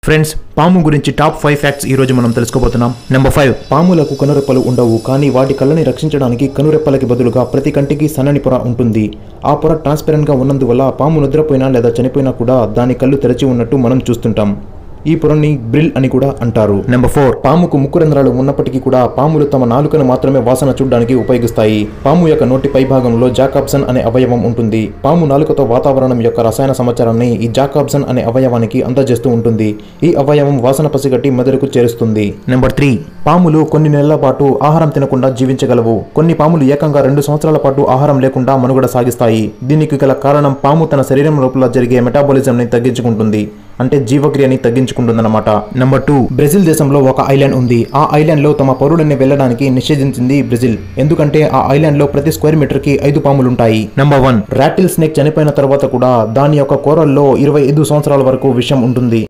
friends పాము గురించి top five facts ఈ రోజు మనం తెలుసుకోబోతున్నాం నెంబర్ ఫైవ్ పాములకు కనురెప్పలు ఉండవు కానీ వాటి కళ్ళని రక్షించడానికి కనురెప్పలకి బదులుగా ప్రతి కంటికి సన్నని పొర ఉంటుంది ఆ పొర ట్రాన్స్పరెంట్ గా ఉన్నందువల్ల పాము నిద్రపోయినా లేదా చనిపోయినా కూడా దాని కళ్ళు తెరచి ఉన్నట్టు మనం చూస్తుంటాం ఈ పొరని బ్రిల్ అని కూడా అంటారు నెంబర్ ఫోర్ పాముకు ముక్కు రంధ్రాలు ఉన్నప్పటికీ కూడా పాములు తమ నాలుకను మాత్రమే వాసన చూడడానికి ఉపయోగిస్తాయి పాము యొక్క నోటి పై భాగంలో జాకాబ్సన్ అనే అవయవం ఉంటుంది పాము నాలుకతో వాతావరణం యొక్క రసాయన సమాచారాన్ని ఈ జాకాబ్సన్ అనే అవయవానికి అందజేస్తూ ఉంటుంది ఈ అవయవం వాసన పసిగట్టి మెదడుకు చేరుస్తుంది నెంబర్ త్రీ పాములు కొన్ని నెలల పాటు ఆహారం తినకుండా జీవించగలవు కొన్ని పాములు ఏకంగా రెండు సంవత్సరాల పాటు ఆహారం లేకుండా మనుగడ సాగిస్తాయి దీనికి గల కారణం పాము తన శరీరం లోపల జరిగే మెటాబాలిజం ని తగ్గించుకుంటుంది అంటే జీవక్రియని తగ్గించుకుంటుందన్నమాట నెంబర్ టూ బ్రెజిల్ దేశంలో ఒక ఐలాండ్ ఉంది ఆ ఐలాండ్ లో తమ పౌరులని వెళ్ళడానికి నిషేధించింది బ్రెజిల్ ఎందుకంటే ఆ ఐలాండ్ లో ప్రతి స్క్వేర్ మీటర్ కి ఐదు పాములుంటాయి నెంబర్ వన్ రాటిల్ స్నేక్ చనిపోయిన తర్వాత కూడా దాని యొక్క కూరల్లో ఇరవై ఐదు సంవత్సరాల వరకు విషం ఉంటుంది